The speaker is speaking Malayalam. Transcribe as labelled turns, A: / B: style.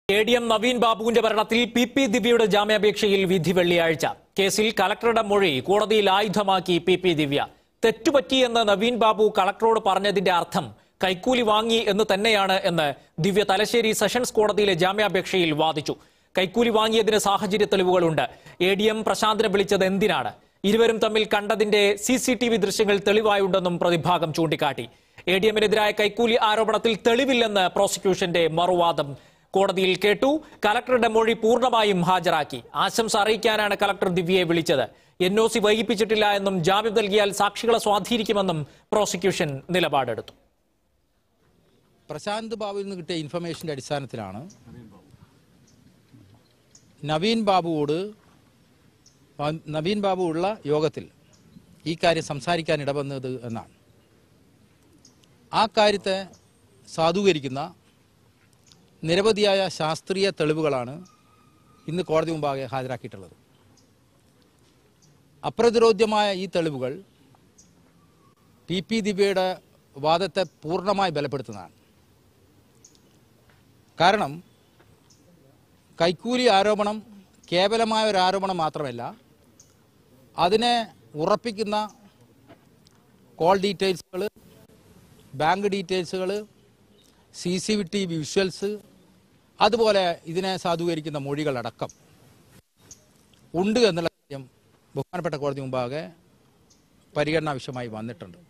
A: എ ഡി എം നവീൻ ബാബുവിന്റെ ഭരണത്തിൽ പി പി ദിവ്യയുടെ ജാമ്യാപേക്ഷയിൽ വിധി വെള്ളിയാഴ്ച കേസിൽ കളക്ടറുടെ മൊഴി കോടതിയിൽ ആയുധമാക്കി പി പി ദിവ്യ തെറ്റുപറ്റിയെന്ന് നവീൻ ബാബു കളക്ടറോട് പറഞ്ഞതിന്റെ അർത്ഥം കൈക്കൂലി വാങ്ങി എന്ന് തന്നെയാണ് എന്ന് ദിവ്യ തലശ്ശേരി സെഷൻസ് കോടതിയിലെ ജാമ്യാപേക്ഷയിൽ വാദിച്ചു കൈക്കൂലി വാങ്ങിയതിന് സാഹചര്യ തെളിവുകളുണ്ട് എ ഡി എം പ്രശാന്തിനെ വിളിച്ചത് എന്തിനാണ് ഇരുവരും തമ്മിൽ കണ്ടതിന്റെ സി സി ടി വി ദൃശ്യങ്ങൾ തെളിവായുണ്ടെന്നും പ്രതിഭാഗം ചൂണ്ടിക്കാട്ടി എ ഡി എമ്മിനെതിരായ കൈക്കൂലി ആരോപണത്തിൽ തെളിവില്ലെന്ന് പ്രോസിക്യൂഷന്റെ മറുവാദം കോടതിയിൽ കേട്ടു കലക്ടറുടെ മൊഴി പൂർണ്ണമായും ഹാജരാക്കി ആശംസ അറിയിക്കാനാണ് കലക്ടർ ദിവ്യയെ വിളിച്ചത് എൻ ഒ സി വൈകിപ്പിച്ചിട്ടില്ല എന്നും ജാമ്യം നൽകിയാൽ സാക്ഷികളെ സ്വാധീനിക്കുമെന്നും പ്രോസിക്യൂഷൻ നിലപാടെടുത്തു
B: പ്രശാന്ത് ബാബുവിൽ നിന്ന് കിട്ടിയ ഇൻഫർമേഷൻ്റെ അടിസ്ഥാനത്തിലാണ് നവീൻ ബാബുവോട് ആ- നവീൻ ബാബു ഉള്ള യോഗത്തിൽ ഈ കാര്യം സംസാരിക്കാൻ ഇടവന്നത് എന്നാണ് ആ കാര്യത്തെ സാധൂകരിക്കുന്ന നിരവധിയായ ശാസ്ത്രീയ തെളിവുകളാണ് ഇന്ന് കോടതി മുമ്പാകെ ഹാജരാക്കിയിട്ടുള്ളത് അപ്രതിരോധ്യമായ ഈ തെളിവുകൾ പി പി ദിവ്യയുടെ വാദത്തെ പൂർണ്ണമായി ബലപ്പെടുത്തുന്നതാണ് കാരണം കൈക്കൂലി ആരോപണം കേവലമായ ഒരു ആരോപണം മാത്രമല്ല അതിനെ ഉറപ്പിക്കുന്ന കോൾ ഡീറ്റെയിൽസുകൾ ബാങ്ക് ഡീറ്റെയിൽസുകൾ C C V T visuals അതുപോലെ ഇതിനെ സാധൂകരിക്കുന്ന മൊഴികളടക്കം ഉണ്ട് എന്നുള്ള കാര്യം ബഹുമാനപ്പെട്ട കോടതി മുമ്പാകെ പരിഗണനാ വിഷയമായി വന്നിട്ടുണ്ട്